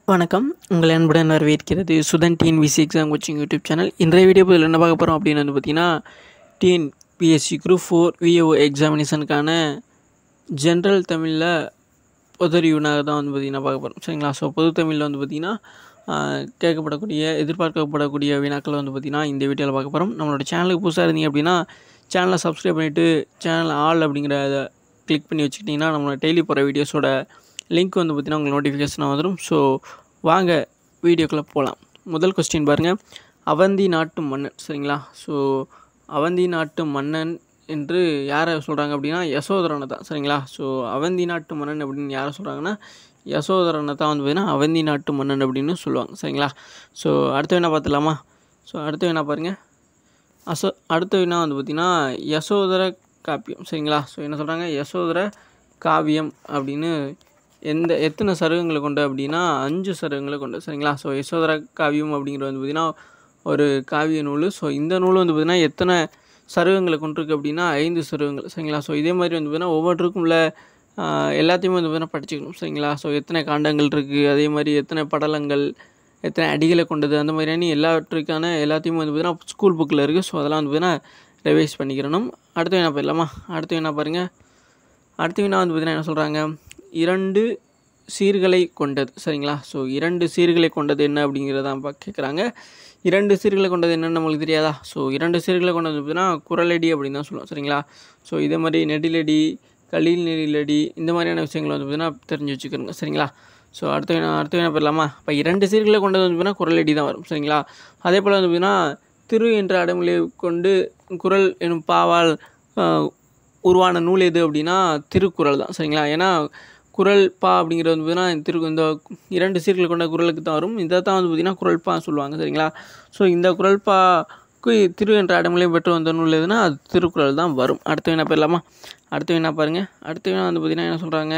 வணக்கம் உங்கள் அன்புடன் வரவேற்கிறது Sudhan TNPC exam coaching YouTube channel இன்றைய வீடியோ பதில் என்ன பார்க்க போகிறோம் அப்படின்னு வந்து பார்த்தீங்கன்னா டிஎன்பிஎஸ்சி குரூப் ஃபோர் விஓ எக்ஸாமினேஷனுக்கான ஜென்ரல் தமிழில் பொதறிவுனாக தான் வந்து பார்த்திங்கன்னா பார்க்க போகிறோம் சரிங்களா ஸோ பொது தமிழில் வந்து பார்த்திங்கன்னா ஆஹ், கேட்கப்படக்கூடிய எதிர்பார்க்கப்படக்கூடிய வினாக்கள் வந்து பார்த்திங்கன்னா இந்த வீடியோவில் பார்க்க போகிறோம் நம்மளோட சேனலுக்கு புதுசாக இருந்தீங்க அப்படின்னா சேனலை சப்ஸ்கிரைப் பண்ணிவிட்டு சேனல் ஆல் அப்படிங்கிற அதை கிளிக் பண்ணி வச்சுக்கிட்டிங்கன்னா நம்மளோட டெய்லி போகிற வீடியோஸோட லிங்க் வந்து பார்த்திங்கன்னா உங்களுக்கு நோட்டிஃபிகேஷனாக வந்துடும் ஸோ வாங்க வீடியோக்குள்ளே போகலாம் முதல் கொஸ்டின் பாருங்கள் அவந்தி நாட்டு மன்னன் சரிங்களா ஸோ அவந்தி நாட்டு மன்னன் என்று யாரை சொல்கிறாங்க அப்படின்னா யசோதரனை தான் சரிங்களா ஸோ அவந்தி நாட்டு மன்னன் அப்படின்னு யாரை சொல்கிறாங்கன்னா யசோதரனை தான் வந்து பார்த்திங்கன்னா அவந்தி நாட்டு மன்னன் அப்படின்னு சொல்லுவாங்க சரிங்களா ஸோ அடுத்த வேணா பார்த்துலாமா ஸோ அடுத்த வேணா பாருங்கள் அசோ அடுத்த வினா வந்து பார்த்திங்கன்னா யசோதர காப்பியம் சரிங்களா ஸோ என்ன சொல்கிறாங்க யசோதர காவியம் அப்படின்னு எந்த எத்தனை சருகங்களை கொண்ட அப்படின்னா அஞ்சு சருகங்களை கொண்ட சரிங்களா ஸோ யசோதர காவியம் அப்படிங்கிறது வந்து பார்த்திங்கன்னா ஒரு காவிய நூல் ஸோ இந்த நூல் வந்து பார்த்திங்கன்னா எத்தனை சருகங்களை கொண்டிருக்கு அப்படின்னா ஐந்து சருகங்கள் சரிங்களா ஸோ இதே மாதிரி வந்து பார்த்திங்கன்னா ஒவ்வொன்றுக்கும் உள்ள ஆஹ், எல்லாத்தையுமே வந்து பார்த்திங்கன்னா படிச்சுக்கணும் சரிங்களா ஸோ எத்தனை காண்டங்கள் இருக்குது அதே மாதிரி எத்தனை படலங்கள் எத்தனை அடிகளை கொண்டது அந்த மாதிரியான எல்லாவற்றுக்கான எல்லாத்தையுமே வந்து பார்த்தீங்கன்னா ஸ்கூல் புக்கில் இருக்குது ஸோ அதெல்லாம் வந்து பார்த்தீங்கன்னா ரிவைஸ் பண்ணிக்கிறணும் அடுத்த வினா போயிடலாமா அடுத்த வினா பாருங்கள் அடுத்த வினா வந்து பார்த்தீங்கன்னா என்ன சொல்கிறாங்க இரண்டு சீர்களை கொண்டது சரிங்களா ஸோ இரண்டு சீர்களை கொண்டது என்ன அப்படிங்கிறதான் பா கேட்குறாங்க இரண்டு சீர்களை கொண்டது என்னன்னு நம்மளுக்கு தெரியாதா ஸோ இரண்டு சீர்களை கொண்டது பார்த்தீங்கன்னா குரலடி அப்படின்னு தான் சொல்லுவோம் சரிங்களா ஸோ இதே மாதிரி நெடிலடி கலீல் நெடிலடி இந்த மாதிரியான விஷயங்களை வந்து பார்த்தீங்கன்னா தெரிஞ்சு வச்சுக்கிறோங்க சரிங்களா ஸோ அடுத்த வினா அடுத்த வினா போயிடலாமா இப்போ இரண்டு சீர்களை கொண்டது வந்து பார்த்தீங்கன்னா குரலடி தான் வரும் சரிங்களா அதே போல் வந்து பார்த்தீங்கன்னா திரு என்ற அடைமொழியை கொண்டு குரல் எனும் பாவால் ஆஹ், உருவான நூல் எது அப்படின்னா திருக்குறள் தான் சரிங்களா ஏன்னா குரல் பா அப்படிங்கிறது வந்து பார்த்தீங்கன்னா திரு இந்த இரண்டு சீர்களை கொண்ட குரலுக்கு தான் வரும் இதை தான் வந்து பார்த்திங்கன்னா குரல் பா சொல்லுவாங்க சரிங்களா ஸோ இந்த குரல் பாக்கு திரு என்ற அடைமொழியை பெற்று வந்த நூல் எதுனா அது திருக்குறள் தான் வரும் அடுத்த வினா போயிடலாமா அடுத்த வினா பாருங்கள் அடுத்த வினா வந்து பார்த்திங்கன்னா என்ன சொல்கிறாங்க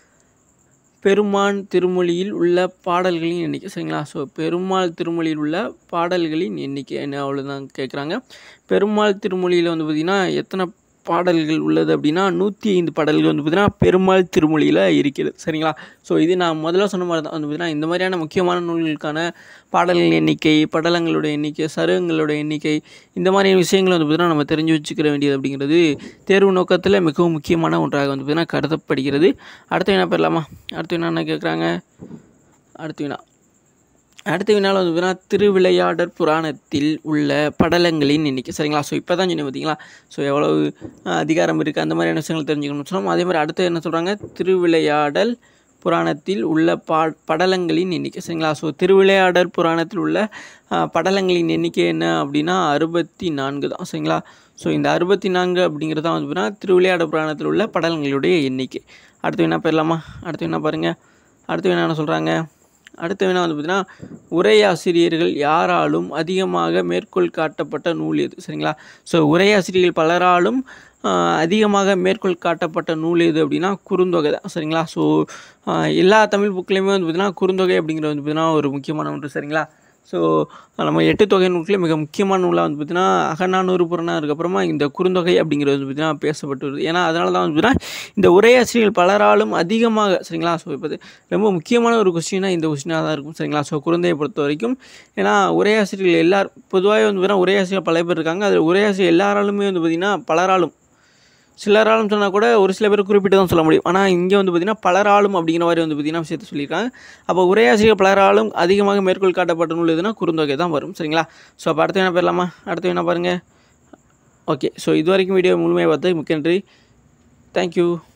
பெருமான் திருமொழியில் உள்ள பாடல்களின் எண்ணிக்கை சரிங்களா ஸோ பெருமாள் திருமொழியில் உள்ள பாடல்களின் எண்ணிக்கை என்ன அவ்வளோதான் கேட்குறாங்க பெருமாள் திருமொழியில் வந்து பார்த்திங்கன்னா எத்தனை பாடல்கள் உள்ளது அப்படின்னா நூற்றி ஐந்து பாடல்கள் வந்து பார்த்திங்கன்னா பெருமாள் திருமொழியில் இருக்கிறது சரிங்களா ஸோ இது நான் முதல்ல சொன்ன மாதிரி தான் வந்து பார்த்திங்கன்னா இந்த மாதிரியான முக்கியமான நூல்களுக்கான பாடல்கள் எண்ணிக்கை படலங்களோட எண்ணிக்கை சருகங்களோட எண்ணிக்கை இந்த மாதிரியான விஷயங்களை வந்து பார்த்திங்கன்னா நம்ம தெரிஞ்சு வச்சுக்கிற வேண்டியது அப்படிங்கிறது தேர்வு நோக்கத்தில் மிகவும் முக்கியமான ஒன்றாக வந்து பார்த்திங்கன்னா கருதப்படுகிறது அடுத்த வினா பெறலாமா அடுத்த வினா என்ன கேட்குறாங்க அடுத்த வினா அடுத்த வினால வந்து பார்த்தீங்கன்னா திருவிளையாடற் புராணத்தில் உள்ள படலங்களின் எண்ணிக்கை சரிங்களா ஸோ இப்போ தான் சொன்னேன் பார்த்தீங்களா ஸோ எவ்வளவு அஹ், அதிகாரம் இருக்குது அந்த மாதிரியான விஷயங்கள் தெரிஞ்சுக்கணும்னு சொன்னோம் அதே மாதிரி அடுத்து என்ன சொல்கிறாங்க திருவிளையாடல் புராணத்தில் உள்ள பா படலங்களின் எண்ணிக்கை சரிங்களா ஸோ திருவிளையாடல் புராணத்தில் உள்ள அஹ், படலங்களின் எண்ணிக்கை என்ன அப்படின்னா அறுபத்தி நான்கு தான் சரிங்களா ஸோ இந்த அறுபத்தி நான்கு அப்படிங்கிறது தான் வந்து பார்த்தீங்கன்னா திருவிளையாடல் புராணத்தில் உள்ள படலங்களுடைய எண்ணிக்கை அடுத்து வேணா போயிடலாமா அடுத்து வேணா பாருங்கள் அடுத்து வேணா என்ன சொல்கிறாங்க அடுத்த வினா வந்து பார்த்தீங்கன்னா உரையாசிரியர்கள் யாராலும் அதிகமாக மேற்கோள் காட்டப்பட்ட நூல் எது சரிங்களா ஸோ உரையாசிரியர்கள் பலராலும் ஆஹ், அதிகமாக மேற்கோள் காட்டப்பட்ட நூல் எது அப்படின்னா குறுந்தொகை தான் சரிங்களா ஸோ எல்லா தமிழ் புக்லேயுமே வந்து பார்த்தீங்கன்னா குறுந்தொகை அப்படிங்கிறது வந்து பார்த்தீங்கன்னா ஒரு முக்கியமான ஒன்று சரிங்களா ஸோ நம்ம எட்டு தொகை நூல்களே மிக முக்கியமான நூலாக வந்து பார்த்தீங்கன்னா அகநானூறு புறணா அதுக்கப்புறமா இந்த குறுந்தொகை அப்படிங்கிறது வந்து பார்த்தீங்கன்னா பேசப்பட்டு வருது ஏன்னா அதனால தான் வந்து பார்த்தீங்கன்னா இந்த உரையாசிரியர்கள் பலராலும் அதிகமாக சரிங்களா ஸோ இப்போ இது ரொம்ப முக்கியமான ஒரு கொஸ்டினாக இந்த கொஸ்டினாக தான் இருக்கும் சரிங்களா ஸோ குழந்தையை பொறுத்த வரைக்கும் ஏன்னா உரையாசிரியர்கள் எல்லார் பொதுவாகவே வந்து பார்த்தீங்கன்னா உரையாசிரியர் பல பேர் இருக்காங்க அதில் உரையாசிரியர் எல்லாராலுமே வந்து பார்த்திங்கன்னா பலராலும் சிலராலும் சொன்னால் கூட ஒரு சில பேர் குறிப்பிட்டு தான் சொல்ல முடியும் ஆனால் இங்கே வந்து பார்த்திங்கன்னா பலராலும் அப்படிங்கிற மாதிரி வந்து பார்த்திங்கன்னா விஷயத்தை சொல்லியிருக்காங்க அப்போ உரையாசிரியர் பலராலும் அதிகமாக மேற்கோள் காட்டப்பட்ட நூல் எதுனா குறுந்தொகை தான் வரும் சரிங்களா ஸோ அப்போ அடுத்து என்ன போயிடலாமா அடுத்து என்ன பாருங்கள் ஓகே ஸோ இது வரைக்கும் வீடியோ முழுமையாக பார்த்து மிக்க நன்றி தேங்க்யூ